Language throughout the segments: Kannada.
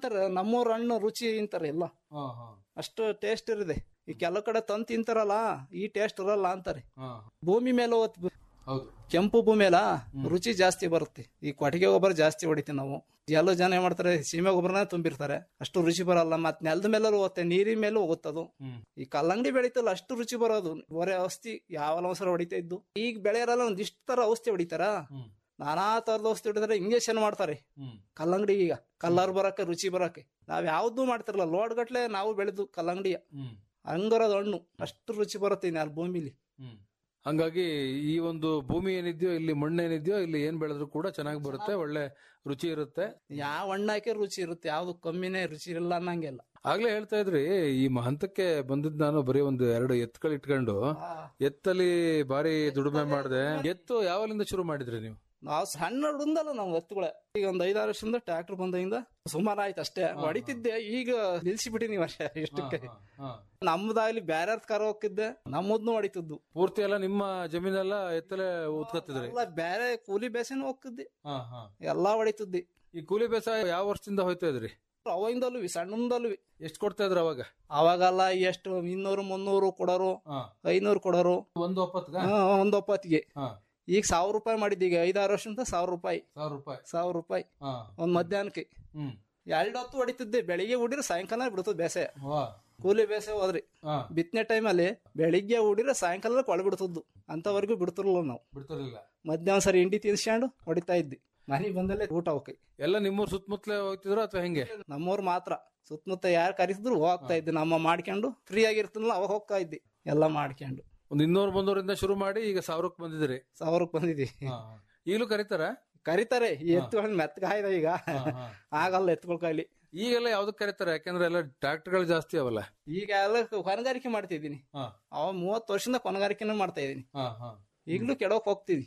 ಅಂತಾರೆ ನಮ್ಮೂರ ಹಣ್ಣು ರುಚಿ ಅಂತಾರೆ ಎಲ್ಲ ಹಾ ಹಾ ಅಷ್ಟು ಟೇಸ್ಟ್ ಇರಿದೆ ಈ ಕೆಲವು ಕಡೆ ತಂದು ತಿಂತಾರಲ್ಲ ಈ ಟೇಸ್ಟ್ ಇರಲ್ಲ ಅಂತಾರೆ ಹಾ ಭೂಮಿ ಮೇಲೆ ಹೊತ್ ಹೌದು ಕೆಂಪು ಭೂಮಿ ಅಲ್ಲ ರುಚಿ ಜಾಸ್ತಿ ಬರುತ್ತೆ ಈ ಕೊಟ್ಟಿಗೆ ಗೊಬ್ಬರ ಜಾಸ್ತಿ ಹೊಡಿತೀವಿ ನಾವು ಎಲ್ಲ ಜನ ಏನ್ ಮಾಡ್ತಾರೆ ಸೀಮೆ ಗೊಬ್ಬರನ ತುಂಬಿರ್ತಾರೆ ಅಷ್ಟು ರುಚಿ ಬರಲ್ಲ ಮತ್ ನೆಲದ ಮೇಲೆ ಹೋಗುತ್ತೆ ನೀರಿನ ಮೇಲೂ ಹೋಗುತ್ತದು ಹ್ಮ್ ಈ ಕಲ್ಲಂಗಡಿ ಬೆಳೀತಲ್ಲ ಅಷ್ಟು ರುಚಿ ಬರೋದು ಬರೇ ಔಷಧಿ ಯಾವ ಅವಸರ ಹೊಡಿತಾ ಇದ್ದು ಈಗ ಬೆಳೆಯರಲ್ಲ ಒಂದಿಷ್ಟು ತರ ಔಷಧಿ ಹೊಡಿತಾರ ಹ್ಮ್ ನಾನಾ ತರದ ಔಷಧಿ ಹೊಡಿತಾರೆ ಇಂಜೆಕ್ಷನ್ ಮಾಡ್ತಾರೆ ಹ್ಮ್ ಕಲ್ಲಂಗಡಿ ಈಗ ಕಲ್ಲರ್ ಬರಕ್ಕೆ ರುಚಿ ಬರಕ್ಕೆ ನಾವ್ ಯಾವ್ದು ಮಾಡ್ತಿರಲ್ಲ ಲೋಡ್ ಗಟ್ಲೆ ನಾವು ಬೆಳೆದು ಕಲ್ಲಂಗಡಿಯ ಹ್ಮ್ ಹಂಗರೋದು ಹಣ್ಣು ಅಷ್ಟು ರುಚಿ ಬರುತ್ತೆ ಇನ್ನು ಅಲ್ಲಿ ಭೂಮಿಲಿ ಹ್ಮ್ ಹಂಗಾಗಿ ಈ ಒಂದು ಭೂಮಿ ಏನಿದ್ಯೋ ಇಲ್ಲಿ ಮಣ್ಣು ಏನಿದ್ಯೋ ಇಲ್ಲಿ ಏನ್ ಬೆಳೆದ್ರು ಕೂಡ ಚೆನ್ನಾಗಿ ಬರುತ್ತೆ ಒಳ್ಳೆ ರುಚಿ ಇರುತ್ತೆ ಯಾವ ಹಣ್ಣು ಹಾಕಿ ರುಚಿ ಇರುತ್ತೆ ಯಾವ್ದು ಕಮ್ಮಿನೇ ರುಚಿ ಇರಲ್ಲ ಅನ್ನಂಗಿಲ್ಲ ಆಗ್ಲೇ ಹೇಳ್ತಾ ಇದ್ರಿ ಈ ಮ- ಹಂತಕ್ಕೆ ಬಂದಿದ್ ನಾನು ಬರೀ ಒಂದು ಎರಡು ಎತ್ತುಗಳು ಇಟ್ಕೊಂಡು ಎತ್ತಲ್ಲಿ ಬಾರಿ ದುಡಿಮೆ ಮಾಡಿದೆ ಎತ್ತು ಯಾವಾಗಲಿಂದ ಶುರು ಮಾಡಿದ್ರಿ ನೀವು ನಾವು ಸಣ್ಣ ಹುಡುಂದಲ್ಲ ನಾವು ಎತ್ತುಗಳ ಈಗ ಒಂದ್ ಐದಾರು ವರ್ಷದಿಂದ ಟ್ರ್ಯಾಕ್ಟರ್ ಬಂದಿಂದ ಸುಮಾರು ಆಯ್ತು ಅಷ್ಟೇ ಹೊಡಿತಿದ್ದೆ ಈಗ ನಿಲ್ಸಿಬಿಟ್ಟಿನಿ ವರ್ಷ ಎಷ್ಟಕ್ಕೆ ನಮ್ಮದಾಗ್ಲಿ ಬ್ಯಾರ್ಯಾರ ಕರ ಹೋಗಿದ್ದೆ ನಮ್ಮದ್ನು ಹೊಡಿತಿದ್ದು ಪೂರ್ತಿ ಎಲ್ಲ ನಿಮ್ಮ ಜಮೀನೆಲ್ಲ ಎತ್ತಲೆ ಉತ್ಕತ್ತಿದ್ರಿ ಎಲ್ಲ ಬೇರೆ ಕೂಲಿ ಬೇಸನ ಹೋಗ್ತಿದ್ದೆ ಎಲ್ಲಾ ಹೊಡಿತಿದ್ದಿ ಈ ಕೂಲಿ ಬೇಸಾಯ ಯಾವ ವರ್ಷದಿಂದ ಹೋಯ್ತಾ ಇದ್ರಿ ಅವಾಗಿಂದಲ್ವಿ ಸಣ್ಣದಲ್ವಿ ಎಷ್ಟ್ ಕೊಡ್ತಾ ಇದ್ರ ಅವಾಗ ಅವಾಗೆಲ್ಲ ಎಷ್ಟು ಇನ್ನೂರು ಮುನ್ನೂರು ಕೊಡೋರು ಐನೂರು ಕೊಡೋರು ಒಂದು ಒಪ್ಪತ್ಗ ಹಾ, ಒಂದ್ ಒಪ್ಪತ್ತಿಗೆ ಈಗ ಸಾವಿರ ರೂಪಾಯಿ ಮಾಡಿದ್ದು ಈಗ ಐದಾರು ವರ್ಷದಿಂದ ಸಾವಿರ ರೂಪಾಯಿ ಸಾವಿರ ರೂಪಾಯಿ ಸಾವಿರ ರೂಪಾಯಿ ಒಂದ್ ಮಧ್ಯಾಹ್ನಕ್ಕೆ ಹ್ಮ್ ಎರಡು ಹೊತ್ತು ಹೊಡಿತಿದ್ದೆ ಬೆಳಿಗ್ಗೆ ಹುಡಿದ್ರೆ ಸಾಯಂಕಾಲ ಬಿಡ್ತದ ಬೇಸೆ ವಾ ಕೂಲಿ ಬೇಸೆ ಹೋದ್ರಿ ಹಾ. ಬಿತ್ತನೆ ಟೈಮಲ್ಲಿ ಬೆಳಿಗ್ಗೆ ಹುಡಿದ್ರೆ ಸಾಯಂಕಾಲ ಕೊಳ ಬಿಡ್ತದ್ದು ಅಂತವರೆಗೂ ಬಿಡ್ತಿರ್ಲಿಲ್ಲ ನಾವು ಬಿಡ್ತಿರ್ಲಿಲ್ಲ ಮಧ್ಯಾಹ್ನ ಸರಿ ಇಂಡಿ ತಿನ್ಸ್ಕೊಂಡು ಹೊಡಿತಾ ಇದ್ವಿ ಮನೆಗೆ ಬಂದಲ್ಲೇ ಊಟ ಹೋಗಿ ಎಲ್ಲ ನಿಮ್ಮೂರ್ ಸುತ್ತಮುತ್ತಲೇ ಹೋಗ್ತಿದ್ರ ಅಥವಾ ಹೆಂಗೆ ನಮ್ಮವ್ರು ಮಾತ್ರ ಸುತ್ತಮುತ್ತ ಯಾರು ಕರೆಸಿದ್ರು ಹೋಗ್ತಾ ಇದ್ದೆ ನಮ್ಮ ಮಾಡ್ಕೊಂಡು ಫ್ರೀ ಆಗಿರ್ತಿಲ್ಲ ಅವಾಗ ಹೋಗ್ತಾ ಇದ್ದಿ ಎಲ್ಲ ಮಾಡ್ಕೊಂಡು ಒಂದ್ ಇನ್ನೂರು ಮುನ್ನೂರಿಂದ ಶುರು ಮಾಡಿ ಈಗ ಸಾವಿರಕ್ಕೆ ಬಂದಿದ್ರಿ ಸಾವಿರಕ್ಕೆ ಬಂದಿದ್ವಿ ಈಗಲೂ ಕರೀತಾರ ಕರಿತಾರೆ ಈ ಎತ್ತುಗಳನ್ನ ಮೆತ್ತಗಾಯ್ದ ಈಗ ಆಗಲ್ಲ ಎತ್ತುಗಳ ಕೈಲಿ ಈಗೆಲ್ಲ ಯಾವ್ದಕ್ ಕರೀತಾರೆ ಯಾಕಂದ್ರೆ ಎಲ್ಲ ಟ್ರಾಕ್ಟರ್ಗಳು ಜಾಸ್ತಿ ಅವಲ್ಲ ಈಗ ಎಲ್ಲ ಕೊನಗಾರಿಕೆ ಮಾಡ್ತಿದ್ದೀನಿ ಅವ ಮೂವತ್ತು ವರ್ಷದಿಂದ ಕೊನಗಾರಿಕೆನೂ ಮಾಡ್ತಾ ಇದೀನಿ ಈಗಲೂ ಕೆಡೋಕ್ ಹೋಗ್ತೀವಿ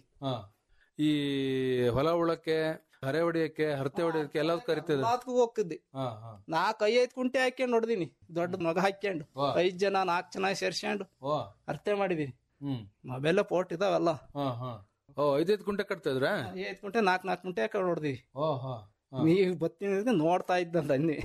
ಈ ಹೊಲ ಉಳಕ್ಕೆ ಹರೆ ಹೊಡಿಯಕ್ಕೆ ಹರತೆ ಹೊಡಿಯಕ್ಕೆ ಎಲ್ಲ ಕರಿತಿದ್ರು ಎಲ್ಲದಕ್ಕೂ ಹೋಗ್ತಿದ್ದಿ ನಾಲ್ಕು ಐದು ಕುಂಟೆ ಹಾಕ್ಯಂಡು ಹೊಡ್ದೀನಿ ದೊಡ್ಡ ಮಗ ಹಾಕ್ಯಂಡು ವಾ. ಐದ್ ಜನ ನಾಲ್ಕು ಜನ ಸೇರ್ಸ್ಕೊಂಡು ಅರ್ಥ ಮಾಡಿದೀನಿ ಹ್ಮ್ ಮೊಬೈಲ್ ಪೋಟ್ ಇದಾವಲ್ಲ ಓ ಐದೈದು ಕುಂಟೆ ಕಟ್ತಾ ಇದ್ರ ಐದು ಕುಂಟೆ ನಾಲ್ಕು ನಾಲ್ಕು ಕುಂಟೆ ಹಾಕೊಂಡು ಹೊಡ್ದೀವಿ ಓ ಹಾ ನೀವ್ ಬತ್ತೀನಿ ನೋಡ್ತಾ ಇದ್ದಂತ ಅನ್ನಿ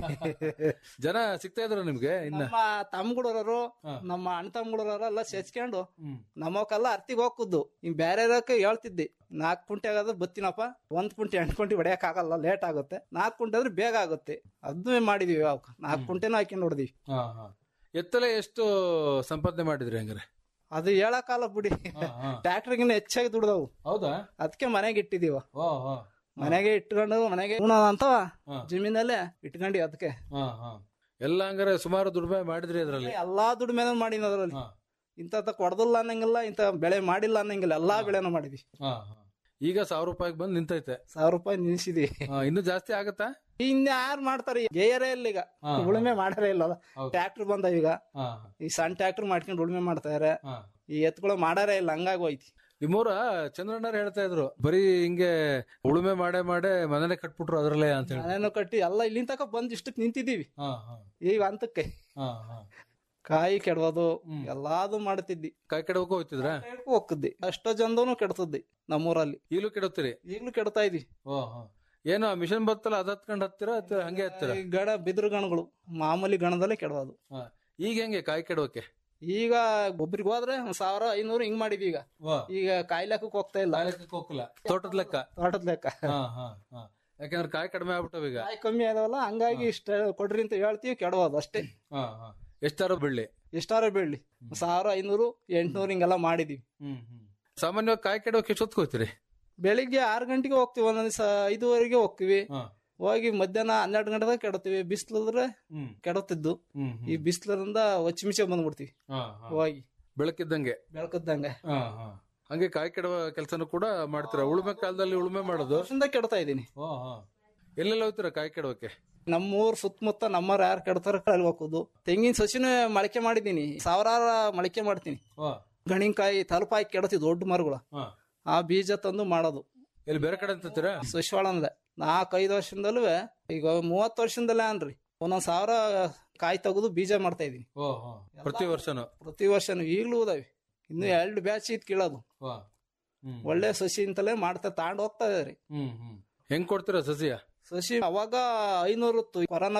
ಜನ ಸಿಗ್ತಾ ಇದ್ರ ನಿಮ್ಗೆ ಇನ್ನ ನಮ್ಮ ತಮ್ಗುಳರರು ನಮ್ಮ ಅಣ್ಣ ತಮ್ಗುಳರ ಎಲ್ಲ ಸೇಚ್ಕೊಂಡು ನಮ್ಮವಕ್ಕೆಲ್ಲ ಅರ್ತಿಗೆ ಹೋಗ್ಕುದ್ದು ಇನ್ ಬೇರೆ ಹೇಳ್ತಿದ್ದಿ ನಾಲ್ಕು ಕುಂಟೆ ಆಗೋದು ಬತ್ತೀನಪ್ಪ ಒಂದ್ ಕುಂಟೆ ಎಂಟು ಕುಂಟೆ ಹೊಡೆಯಕ್ ಆಗಲ್ಲ ಲೇಟ್ ಆಗುತ್ತೆ ನಾಲ್ಕು ಕುಂಟೆ ಆದ್ರೆ ಬೇಗ ಆಗುತ್ತೆ ಅದನ್ನೇ ಮಾಡಿದೀವಿ ಅವಕ್ ನಾಲ್ಕು ಕುಂಟೆನೂ ಹಾಕೊಂಡು ಹೊಡೆದಿವಿ ಹಾ ಹಾ ಎತ್ತಲೆ ಎಷ್ಟು ಸಂಪಾದನೆ ಮಾಡಿದ್ರಿ ಹಂಗಾರೆ ಅದು ಹೇಳಕ್ಕಾಲ ಬಿಡಿ ಟ್ರ್ಯಾಕ್ಟರ್ಗಿನ್ನ ಹೆಚ್ಚಾಗಿ ದುಡ್ದವು ಹೌದಾ ಅದಕ್ಕೆ ಮನೆಗೆ ಇಟ್ಟಿದೀವ ಓ ಹೋ ಮನೆಗೆ ಇಟ್ಕೊಂಡು ಮನೆಗೆ ಉಣ ಅಂತ ಜಮೀನಲ್ಲೇ ಇಟ್ಕೊಂಡಿ ಅದಕ್ಕೆ ಹಾ ಹಾ ಎಲ್ಲ ಹಂಗಾರೆ ಸುಮಾರು ದುಡಿಮೆ ಮಾಡಿದ್ರಿ ಅದ್ರಲ್ಲಿ ಎಲ್ಲಾ ದುಡಿಮೆ ಮಾಡಿನ ಅದ್ರಲ್ಲಿ ಇಂಥ ಕೊಡದಿಲ್ಲ ಅನ್ನಂಗಿಲ್ಲ ಇಂಥ ಬೆಳೆ ಮಾಡಿಲ್ಲ ಅನ್ನಂಗಿಲ್ಲ ಎಲ್ಲಾ ಬೆಳೆನೂ ಮಾಡಿದ್ವಿ ಹಾ ಹಾ ಈಗ ಸಾವಿರ ರೂಪಾಯಿಗೆ ಬಂದು ನಿಂತೈತೆ ಸಾವಿರ ರೂಪಾಯಿ ನಿಲ್ಸಿದ್ವಿ ಹಾ, ಇನ್ನೂ ಜಾಸ್ತಿ ಆಗತ್ತಾ ಇನ್ನ ಯಾರು ಮಾಡ್ತಾರೆ ಗೇಯರೇ ಇಲ್ಲ ಈಗ ಹಾ. ಉಳುಮೆ ಮಾಡರೇ ಇಲ್ಲ ಟ್ರ್ಯಾಕ್ಟರ್ ಬಂದ ಈಗ ಹಾ ಈ ಸಣ್ಣ ಟ್ರ್ಯಾಕ್ಟರ್ ಮಾಡ್ಕೊಂಡು ಉಳುಮೆ ಮಾಡ್ತಾರೆ ಹಾ ಈ ಎತ್ಗಳು ಮಾಡಾರೇ ಇಲ್ಲ ಹಂಗಾಗಿ ಹೋಯ್ತಿ ನಿಮ್ಮೂರ ಚಂದ್ರಣ್ಣರ್ ಹೇಳ್ತಾ ಇದ್ರು ಬರೀ ಹಿಂಗೆ ಉಳುಮೆ ಮಾಡೇ ಮಾಡೇ ಮನೇನೆ ಕಟ್ಬಿಟ್ರು ಅದ್ರಲ್ಲೇ ಅಂತ ಹೇಳಿ ಮನೇನು ಕಟ್ಟಿ ಎಲ್ಲ ಇಲ್ಲಿಂದ ತಕ ಬಂದ್ ಇಷ್ಟಕ್ಕೆ ನಿಂತಿದ್ದೀವಿ ಹಾ ಹಾ ಈಗ ಅಂತಕ್ಕೆ ಹಾ ಹಾ ಕಾಯಿ ಕೆಡೋದು ಎಲ್ಲಾದು ಮಾಡ್ತಿದ್ದಿ ಕಾಯಿ ಕೆಡವಕ್ಕೂ ಹೋಯ್ತಿದ್ರ ಹೋಗ್ತಿದ್ದಿ ಅಷ್ಟೋ ಜನದನು ಕೆಡ್ತದ್ದಿ ನಮ್ಮೂರಲ್ಲಿ ಈಗಲೂ ಕೆಡತ್ತೀರಿ ಈಗ್ಲೂ ಕೆಡ್ತಾ ಇದ್ವಿ ಓ ಹೋ ಏನೋ ಮಿಷನ್ ಬರ್ತಲ್ಲ ಅದ್ ಹತ್ಕೊಂಡ್ ಹತ್ತೀರಾ ಅಥವಾ ಹಂಗೆ ಹತ್ತೀರಾ ಈ ಗಣ ಬಿದಿರು ಗಣಗಳು ಮಾಮೂಲಿ ಗಣದಲ್ಲೇ ಕೆಡೋದು ಹಾ. ಈಗ ಹೆಂಗೆ ಕಾಯಿ ಕೆಡವಕ್ಕೆ ಈಗ ಒಬ್ರಿಗೆ ಹೋದ್ರೆ ಒಂದ್ ಸಾವಿರ ಐನೂರು ಹಿಂಗ್ ಮಾಡಿದ್ವಿ ಈಗ ವಾ. ಈಗ ಕಾಯಿ ಲೆಕ್ಕಕ್ಕೆ ಹೋಗ್ತಾ ಇಲ್ಲ ಹೋಗಲ್ಲ ತೋಟದ ಲೆಕ್ಕ ತೋಟದ ಲೆಕ್ಕ ಹಾ ಹಾ ಹಾ ಯಾಕಂದ್ರೆ ಕಾಯಿ ಕಡಿಮೆ ಆಗ್ಬಿಟ್ಟವ ಈಗ ಕಾಯಿ ಕಮ್ಮಿ ಆದವಲ್ಲ ಹಂಗಾಗಿ ಇಷ್ಟ ಕೊಡ್ರಿ ಅಂತ ಹೇಳ್ತೀವಿ ಕೆಡೋದು ಅಷ್ಟೇ ಹಾ ಹಾ ಎಷ್ಟಾರು ಬೆಳ್ಳಿ ಎಷ್ಟಾರ ಬೀಳ್ಲಿ ಒಂದ್ ಸಾವಿರ ಐನೂರು ಎಂಟ್ನೂರು ಹಿಂಗೆಲ್ಲ ಮಾಡಿದೀವಿ ಹ್ಮ್ ಹ್ಮ್ ಸಾಮಾನ್ಯವಾಗಿ ಕಾಯಿ ಕೆಡವಕ್ಕೆ ಎಷ್ಟೊತ್ತು ಹೋಗ್ತೀರಿ ಬೆಳಿಗ್ಗೆ ಆರು ಗಂಟೆಗೆ ಹೋಗ್ತಿವಿ ಒಂದೊಂದ್ ದಿವಸ ಐದುವರೆಗೆ ಹೋಗ್ತಿವಿ ಹಾ. ಹೋಗಿ ಮಧ್ಯಾಹ್ನ ಹನ್ನೆರಡು ಗಂಟೆದಾಗ ಕೆಡತ್ತೀವಿ ಬಿಸಿಲಿದ್ರೆ ಹ್ಮ್ ಕೆಡತ್ತಿದ್ದು ಹ್ಮ್ ಈ ಬಿಸಿಲರಿಂದ ಒಚ್ಚಿಮಿಚೆ ಬಂದ್ಬಿಡ್ತೀವಿ ಹಾ ಹಾ. ಹೋಗಿ ಬೆಳಕಿದ್ದಂಗೆ ಬೆಳಕದ್ದಂಗೆ ಹಾ ಹಾ ಹಂಗೆ ಕಾಯಿ ಕೆಡವ ಕೆಲಸನೂ ಕೂಡ ಮಾಡ್ತೀರಾ ಉಳುಮೆ ಕಾಲದಲ್ಲಿ ಉಳುಮೆ ಮಾಡೋದು ವರ್ಷದಿಂದ ಕೆಡ್ತಾ ಇದೀನಿ ಹಾ ಹಾ ಎಲ್ಲೆಲ್ಲ ಹೋಗ್ತೀರಾ ಕಾಯಿ ಕೆಡವಕ್ಕೆ ನಮ್ಮೂರ್ ಸುತ್ತಮುತ್ತ ನಮ್ಮವ್ರು ಯಾರು ಕೆಡ್ತಾರ ಅಲ್ಲಿ ಹೋಗೋದು ತೆಂಗಿನ ಸಸಿನ ಮೊಳಕೆ ಮಾಡಿದೀನಿ ಸಾವಿರಾರ ಮೊಳಕೆ ಮಾಡ್ತೀನಿ ವಾ. ಗಣಿಕಾಯಿ ತಲಪಾಯಿ ಕೆಡತಿ ದೊಡ್ಡ ಮರಗಳು ಹಾ. ಆ ಬೀಜ ತಂದು ಮಾಡೋದು ಎಲ್ಲಿ ಬೇರೆ ಕಡೆ ಅಂತೀರಾ ಸಸಿವಾಳಂದ ನಾಲ್ಕೈದು ವರ್ಷದಿಂದಲೂ ಈಗ ಮೂವತ್ತು ವರ್ಷದಿಂದಲೇ ಅನ್ರಿ ಒಂದೊಂದ್ ಸಾವಿರ ಕಾಯಿ ತೆಗೆದು ಬೀಜ ಮಾಡ್ತಾ ಇದೀನಿ ಓ ಹೋ. ಪ್ರತಿ ವರ್ಷನೂ ಪ್ರತಿ ವರ್ಷನೂ ಈಗ್ಲೂ ಉದಾವಿ ಇನ್ನು ಎರಡು ಬ್ಯಾಚ್ ಇದ್ ಕೀಳೋದು ವಾ. ಹ್ಮ್. ಒಳ್ಳೆ ಸಸಿ ಅಂತಲೇ ಮಾಡ್ತಾ ತಾಂಡ್ ಹೋಗ್ತಾ ಇದಾರೆ ಹ್ಮ್ ಹ್ಮ್ ಹೆಂಗ್ ಕೊಡ್ತೀರಾ ಸಸಿಯ ಸಸಿ ಅವಾಗ ಐನೂರು ಕೊರೋನಾ